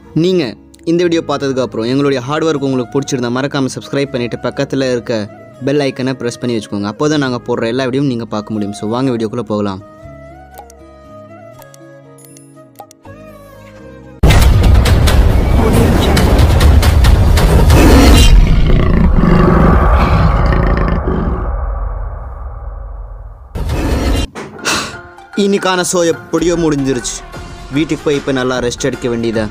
நீங்கள் இந்த வீடியோ பார்த்ததுக்கு அப்புறம் எங்களுடைய ஹார்ட் ஒர்க் உங்களுக்கு பிடிச்சிருந்தா மறக்காமல் சப்ஸ்கிரைப் பண்ணிவிட்டு பக்கத்தில் இருக்க பெல் ஐக்கனை ப்ரெஸ் பண்ணி வச்சுக்கோங்க அப்போ தான் நாங்கள் போடுற எல்லா வீடியோவும் நீங்கள் பார்க்க முடியும் ஸோ வாங்க வீடியோக்குள்ளே போகலாம் இன்னைக்கான ஷோ எப்படியோ முடிஞ்சிருச்சு வீட்டுக்கு போய் இப்போ நல்லா ரெஸ்ட் எடுக்க வேண்டியதா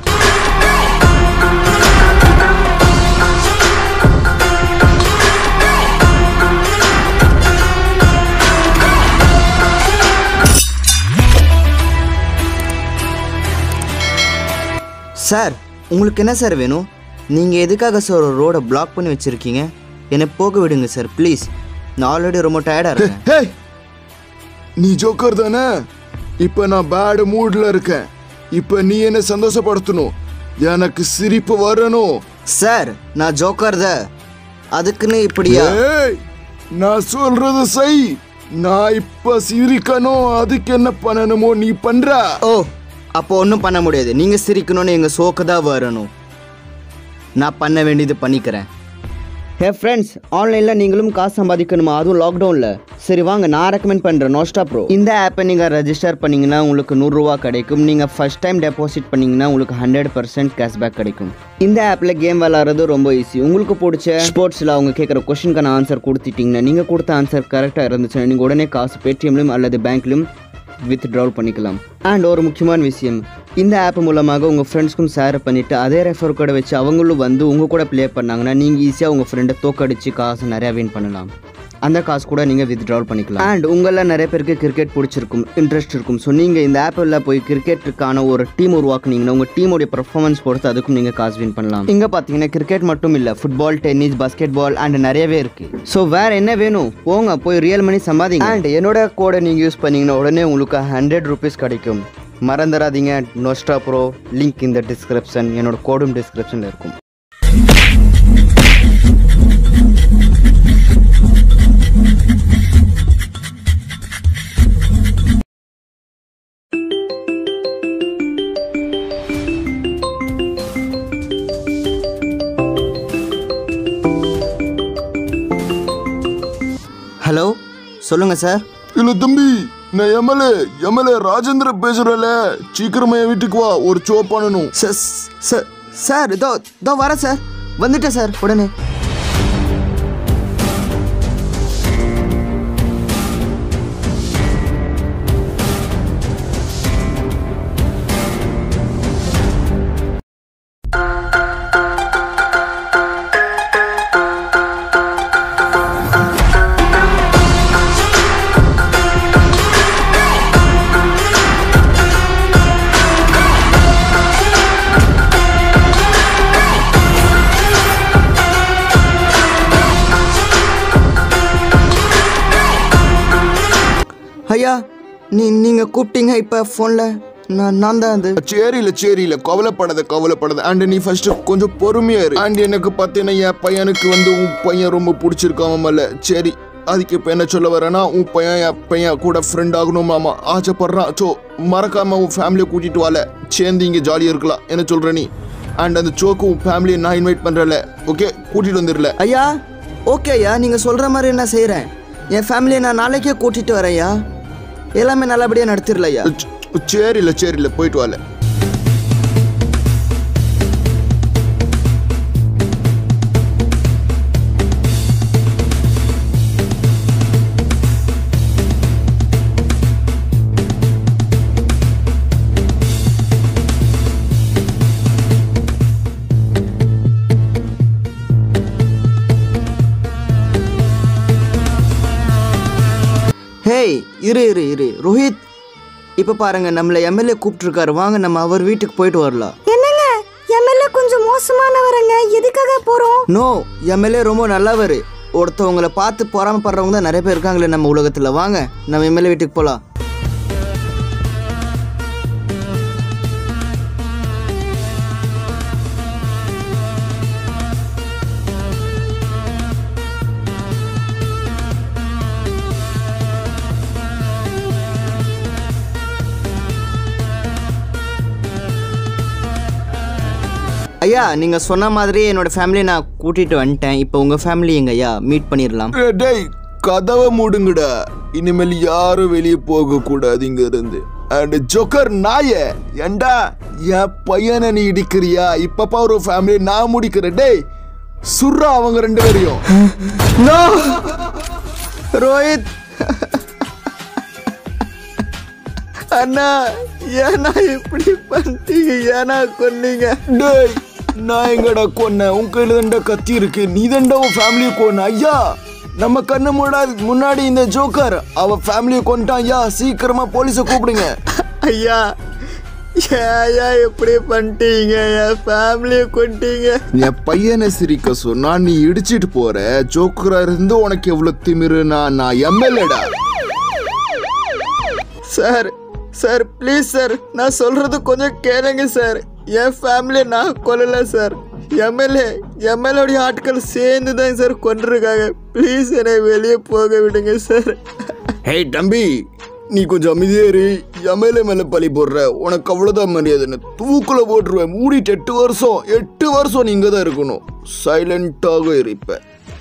சார் உங்களுக்கு என்ன சார் வேணும் நீங்கள் எதுக்காக சார் ஒரு ரோடை பிளாக் பண்ணி வச்சுருக்கீங்க என்னை போக விடுங்க சார் ப்ளீஸ் நான் ஆல்ரெடி ரொம்ப டயர்டாக இருக்கேன் ஹே நீ ஜோக்கர் தானே இப்ப நான் பேட் மூட்ல இருக்கேன் இப்ப நீ என்ன சந்தோஷப்படுத்தணும் எனக்கு சிரிப்பு வரணும் சார் நான் ஜோக்கர் தான் அதுக்குன்னு இப்படியா ஏய் நான் சொல்றது செய் நான் இப்ப சிரிக்கணும் அதுக்கு என்ன பண்ணணுமோ நீ பண்ற ஓ அப்போ ஒன்றும் பண்ண முடியாது நீங்கள் சிரிக்கணும்னு எங்கள் சோக்கு தான் வரணும் நான் பண்ண வேண்டியது பண்ணிக்கிறேன் ஹே ஃப்ரெண்ட்ஸ் ஆன்லைனில் நீங்களும் காசு சம்பாதிக்கணுமா அதுவும் லாக்டவுனில் சரி வாங்க நான் ரெக்கமெண்ட் பண்ணுறேன் நோஸ்டா ப்ரோ இந்த ஆப்பை நீங்கள் ரெஜிஸ்டர் பண்ணிங்கன்னா உங்களுக்கு நூறுரூவா கிடைக்கும் நீங்கள் ஃபஸ்ட் டைம் டெபாசிட் பண்ணிங்கன்னா உங்களுக்கு ஹண்ட்ரட் பர்சன்ட் கேஷ்பேக் கிடைக்கும் இந்த ஆப்பில் கேம் விளாட்றது ரொம்ப ஈஸி உங்களுக்கு பிடிச்ச ஸ்போர்ட்ஸில் அவங்க கேட்குற கொஷினுக்கான ஆன்சர் கொடுத்துட்டிங்கன்னா நீங்கள் கொடுத்த ஆன்சர் கரெக்டாக இருந்துச்சுன்னா நீங்கள் உடனே காசு பேடிஎம்லையும் அல்லது பேங்க்லையும் வித்ட்ரால் பண்ணிக்கலாம் அண்ட் ஒரு முக்கியமான விஷயம் இந்த ஆப் மூலமாக உங்கள் ஃப்ரெண்ட்ஸ்க்கும் ஷேர் பண்ணிவிட்டு அதே ரெஃபர் கூட வச்சு அவங்களும் வந்து உங்கள் கூட ப்ளே பண்ணாங்கன்னா நீங்கள் ஈஸியாக உங்கள் ஃப்ரெண்டை தோக்கடிச்சு காசு நிறையா வின் பண்ணலாம் அந்த காசு கூட நீங்கள் வித்ட்ரால் பண்ணிக்கலாம் அண்ட் உங்களில் நிறைய பேருக்கு கிரிக்கெட் பிடிச்சிருக்கும் இன்ட்ரெஸ்ட் இருக்கும் ஸோ நீங்கள் இந்த ஆப்பில் போய் கிரிக்கெட்டுக்கான ஒரு டீம் உருவாக்குனீங்கன்னா உங்கள் டீமோடைய பர்ஃபார்மன்ஸ் பொறுத்து அதுக்கும் நீங்கள் காசு வின் பண்ணலாம் இங்கே பார்த்தீங்கன்னா கிரிக்கெட் மட்டும் இல்லை football tennis basketball and நிறையவே இருக்குது ஸோ வேறு என்ன வேணும் போங்க போய் ரியல் மணி சம்பாதிங்க அண்ட் என்னோட கோடை நீங்கள் யூஸ் பண்ணீங்கன்னா உடனே உங்களுக்கு ஹண்ட்ரட் ருபீஸ் கிடைக்கும் மறந்துடாதீங்க நோஸ்டா ப்ரோ லிங்க் இந்த டிஸ்கிரிப்ஷன் என்னோட கோடும் டிஸ்கிரிப்ஷனில் இருக்கும் ஹலோ சொல்லுங்கள் சார் இல்ல தம்பி நான் எம்எல்ஏ எம்எல்ஏ ராஜேந்திர பேசுறல சீக்கிரமா என் வீட்டுக்கு வா ஒரு ஷோ பண்ணணும் சார் சார் சார் இதோ இதோ வரேன் சார் வந்துட்டேன் சார் உடனே ஐயா நீ நீங்கள் கூப்பிட்டீங்க இப்போ ஃபோனில் நான் நான் தான் அது சரியில்ல சரியில்ல கவலைப்படாத கவலைப்படாத அண்ட் நீ ஃபர்ஸ்ட் கொஞ்சம் பொறுமையா இரு அண்ட் எனக்கு பார்த்தீங்கன்னா என் பையனுக்கு வந்து உன் பையன் ரொம்ப பிடிச்சிருக்கான் மேல சரி அதுக்கு இப்போ என்ன சொல்ல வரேன்னா உன் பையன் என் பையன் கூட ஃப்ரெண்ட் ஆகணும் மாமா ஆசைப்படுறான் ஸோ மறக்காம உன் ஃபேமிலியை கூட்டிட்டு வால சேர்ந்து இங்கே ஜாலியாக இருக்கலாம் என்ன சொல்ற நீ அண்ட் அந்த சோக்கு உன் ஃபேமிலியை நான் இன்வைட் பண்றல ஓகே கூட்டிட்டு வந்துடல ஐயா ஓகே ஐயா நீங்கள் சொல்கிற மாதிரி நான் செய்கிறேன் என் ஃபேமிலியை நான் நாளைக்கே கூட்டிகிட்டு வரேன் ஐயா எல்லாமே நல்லபடியாக நடத்திடல ஐயா சரியில்ல சரியில்ல போயிட்டு வால ஹேய் இரு இரு இரு ரோஹித் இப்போ பாருங்க நம்மளை எம்எல்ஏ கூப்பிட்டுருக்காரு வாங்க நம்ம அவர் வீட்டுக்கு போயிட்டு வரலாம் என்னங்க எம்எல்ஏ கொஞ்சம் மோசமானவருங்க எதுக்காக போறோம் நோ எம்எல்ஏ ரொம்ப நல்லவர் ஒருத்தவங்களை பார்த்து பொறாமப்படுறவங்க தான் நிறைய பேர் இருக்காங்களே நம்ம உலகத்தில் வாங்க நம்ம எம்எல்ஏ வீட்டுக்கு போகலாம் ஐயா நீங்கள் சொன்ன மாதிரி என்னோட ஃபேமிலியை நான் கூட்டிகிட்டு வந்துட்டேன் இப்போ உங்கள் ஃபேமிலி எங்க ஐயா மீட் பண்ணிடலாம் ஏய், டேய் கதவை மூடுங்கடா இனிமேல் யாரும் வெளியே போக கூடாது இங்க இருந்து அண்ட் ஜோக்கர் நாய ஏண்டா என் பையனை நீ இடிக்கிறியா இப்பப்பா ஒரு ஃபேமிலி நான் முடிக்கிறேன் டேய் சுர்ரா அவங்க ரெண்டு பேரையும் நோ ரோஹித் அண்ணா ஏன்னா இப்படி பண்ணிட்டீங்க ஏன்னா கொன்னீங்க டேய் நான் எங்கடா கொன்னேன் உன் கையில தண்டா கத்தி இருக்கு நீ தண்டா உன் ஃபேமிலியை கொன்ன ஐயா நம்ம கண்ணு முன்னாடி முன்னாடி இந்த ஜோக்கர் அவ ஃபேமிலியை கொண்டான் ஐயா சீக்கிரமா போலீஸை கூப்பிடுங்க ஐயா ஏயா இப்படி பண்ணிட்டீங்க என் ஃபேமிலியை கொண்டீங்க என் பையனை சிரிக்க சொன்னா நீ இடிச்சிட்டு போற ஜோக்கரா இருந்து உனக்கு எவ்வளவு திமிருனா நான் எம்எல்ஏடா சார் சார் ப்ளீஸ் சார் நான் சொல்றது கொஞ்சம் கேளுங்க சார் என் ஃபேமிலியை நான் கொல்லல சார் எம்எல்ஏ எம்எல்ஏடைய ஆட்கள் சேர்ந்து தான் சார் கொண்டிருக்காங்க ப்ளீஸ் என்னை வெளியே போக விடுங்க சார் ஹேய் தம்பி நீ கொஞ்சம் அமைதியா இரு எம்எல்ஏ மேல பழி போடுற உனக்கு அவ்வளவுதான் மரியாதைன்னு தூக்குல போட்டுருவேன் மூடிட்டு எட்டு வருஷம் எட்டு வருஷம் நீ இங்க தான் இருக்கணும் சைலண்டாக இரு இப்ப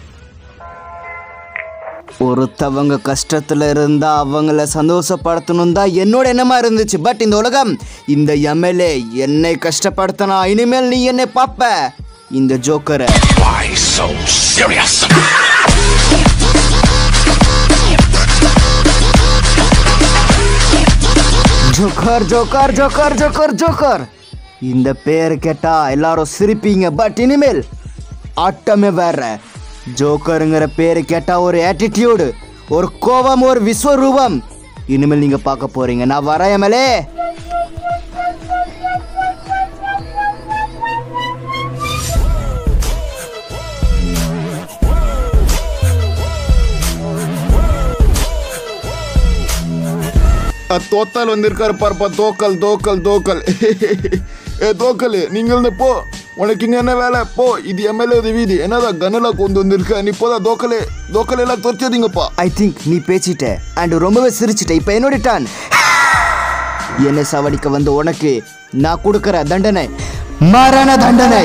ஒருத்தவங்க கஷ்டத்துல இருந்தா அவங்கள சந்தோஷப்படுத்தணும் தான் என்னோட எண்ணமா இருந்துச்சு பட் இந்த உலகம் இந்த எம்எல்ஏ என்னை கஷ்டப்படுத்தினா இனிமேல் நீ என்னை பாப்ப இந்த ஜோக்கரை Why so serious? Joker joker joker joker joker இந்த பேர் கேட்டா எல்லாரும் சிரிப்பீங்க பட் இனிமேல் ஆட்டமே வேற ஜோக்கருங்கிற பேர் கேட்டா ஒரு ஆட்டிடியூடு ஒரு கோபம் ஒரு விஸ்வரூபம் இனிமேல் நீங்க பார்க்க போறீங்க நான் வரேன் எம்எல்ஏ அஹ், தோத்தால் வந்திருக்காரு பார்ப்பா தோக்கல் தோக்கல் தோக்கல் ஏ தோக்கல் நீங்க இருந்து போ உனக்கு இங்க என்ன வேலை போ இது எம்எல்ஏ வீதி என்னதான் கனலா கொண்டு வந்திருக்க நீ போதா தோக்கலே தோக்கல் எல்லாம் தொலைச்சதீங்கப்பா ஐ திங்க் நீ பேசிட்ட அண்ட் ரொம்பவே சிரிச்சிட்ட இப்போ என்னோட டான் என்னை சாவடிக்க வந்த உனக்கு நான் கொடுக்கிற தண்டனை மரண தண்டனை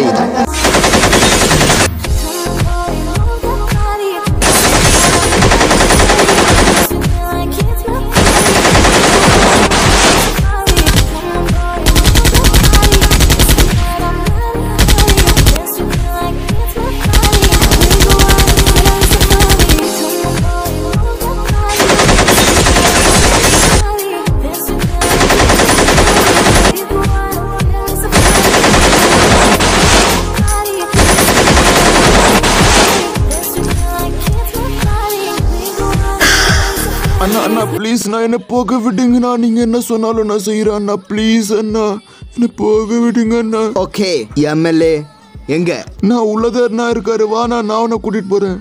அண்ணா அண்ணா ப்ளீஸ் நான் என்ன போக விடுங்கண்ணா நீங்க என்ன சொன்னாலும் நான் செய்யறேன் அண்ணா ப்ளீஸ் அண்ணா என்ன போக விடுங்க அண்ணா ஓகே எம்எல்ஏ எங்க நான் உள்ளதா அண்ணா இருக்காரு வா நான் நான் உன்னை கூட்டிட்டு போறேன்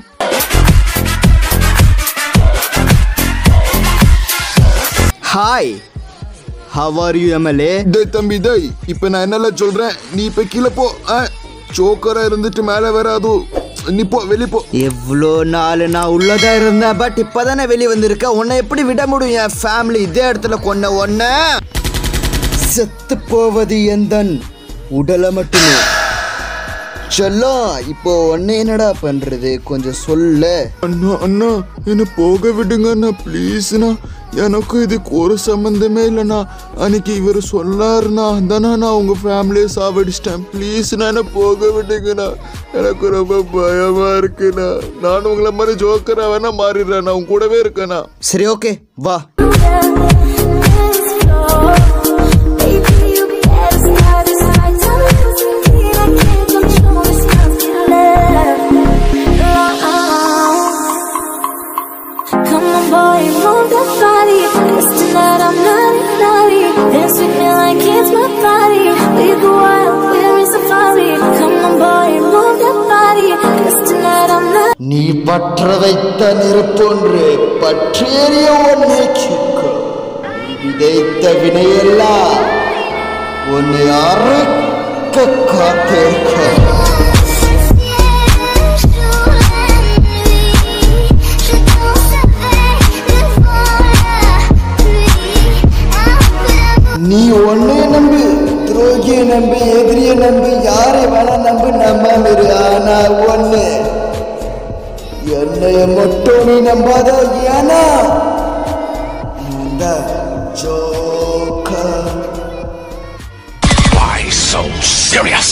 hi how are you MLA டேய் தம்பி டேய் இப்போ நான் என்னெல்லாம் சொல்றேன் நீ இப்போ கீழே போ சோக்கரா இருந்துட்டு மேலே வேற அதுவும் நீ போ வெளியே போ எவ்வளோ நாள் நான் உள்ளதா இருந்தேன் பட் இப்போதானே வெளியே வந்திருக்க உன்னை எப்படி விட முடியும் என் ஃபேமிலி இதே இடத்துல கொன்ன ஒன்ன செத்து போவது எந்தன் உடலை மட்டுமே செல்லம் இப்போ உன்னை என்னடா பண்றது கொஞ்சம் சொல்ல அண்ணா அண்ணா என்ன போக விடுங்க அண்ணா ப்ளீஸ்ண்ணா எனக்கு இதுக்கு ஒரு சம்மந்தமே இல்லைண்ணா அன்னைக்கு இவர் சொல்லாருண்ணா அதானா நான் உங்க ஃபேமிலியை சாவடிச்சிட்டேன் ப்ளீஸ்ண்ணா என்ன போக விடுங்கண்ணா எனக்கு ரொம்ப பயமா இருக்குண்ணா நான் உங்களை மாதிரி ஜோக்கரா வேணா மாறிடுறேன் நான் உங்க கூடவே இருக்கேண்ணா சரி ஓகே வா Come on, boy, move that body. Cause tonight I'm naughty, naughty. Dance with me like it's my body. We go wild, we're in safari. Come on, boy, move that body. Cause tonight I'm naughty. நீ பற்ற வைத்த நெருப்பொன்று பற்றேறிய ஒன்னே கிக்கும் விதைத்த வினையெல்லாம் உன்னை அறுக்க காத்திருக்கும் நீ ஒன்னே நம்பு துரோகியை நம்பு எதிரியை நம்பு யாரை வேணா நம்பு நம்பாம இரு ஆனா ஒண்ணு என்னைய மட்டும் நீ நம்பாத ஏன்னா நான் தான் ஜோக்கர் Why so serious?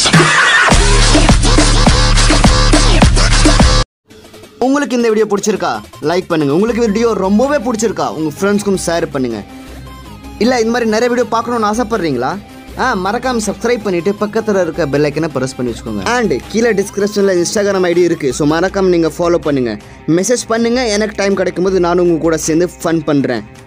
உங்களுக்கு இந்த வீடியோ பிடிச்சிருக்கா லைக் பண்ணுங்க உங்களுக்கு வீடியோ ரொம்பவே பிடிச்சிருக்கா உங்க ஃப்ரெண்ட்ஸ்க்கும் ஷேர் பண்ணுங்க இல்ல இந்த மாதிரி நிறைய வீடியோ பார்க்கணும்னு ஆசைப்படுறீங்களா ஆ மறக்காம சப்ஸ்கிரைப் பண்ணிட்டு பக்கத்துல இருக்க பெல் ஐக்கனை ப்ரெஸ் பண்ணி வச்சுக்கோங்க அண்ட் கீழே டிஸ்கிரிப்ஷன்ல இன்ஸ்டாகிராம் ஐடி இருக்கு ஸோ மறக்காம நீங்க ஃபாலோ பண்ணுங்க மெசேஜ் பண்ணுங்க எனக்கு டைம் கிடைக்கும் போது நானும் உங்க கூட சேர்ந்து ஃபன் பண்றேன்